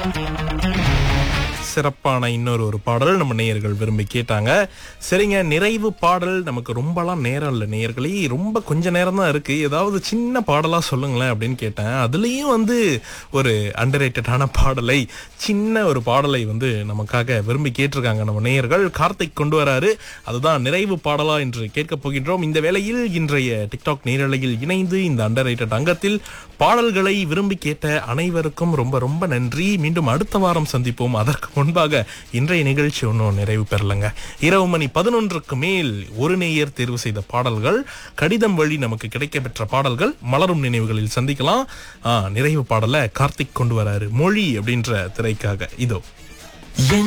சிறப்பான இன்னொரு ஒரு பாடல் நம்ம நேயர்கள் விரும்பி கேட்டாங்க சரிங்க நிறைவு பாடல் நமக்கு ரொம்பலாம் நேரம் இல்லை நேயர்களே ரொம்ப கொஞ்ச நேரம் தான் இருக்கு ஏதாவது சின்ன பாடலா சொல்லுங்களேன் அப்படின்னு கேட்டேன் அதுலயும் வந்து ஒரு அண்டர்ரேட்டடான பாடலை சின்ன ஒரு பாடலை வந்து நமக்காக விரும்பி கேட்டிருக்காங்க நம்ம நேயர்கள் கார்த்திக் கொண்டு வராரு அதுதான் நிறைவு பாடலா என்று கேட்கப் போகின்றோம் இந்த வேளையில் இன்றைய டிக்டாக் நேரலையில் இணைந்து இந்த அண்டர்ரேட்டட் அங்கத்தில் பாடல்களை விரும்பி கேட்ட அனைவருக்கும் ரொம்ப ரொம்ப நன்றி மீண்டும் அடுத்த வாரம் சந்திப்போம் அதற்கு முன்பாக இன்றைய நிகழ்ச்சி ஒன்றும் நிறைவு பெறலங்க இரவு மணி பதினொன்றுக்கு மேல் ஒரு நேயர் தேர்வு செய்த பாடல்கள் கடிதம் வழி நமக்கு கிடைக்க பெற்ற பாடல்கள் மலரும் நினைவுகளில் சந்திக்கலாம் ஆ, நிறைவு பாடலை கார்த்திக் கொண்டு வராரு மொழி அப்படின்ற திரைக்காக இதோ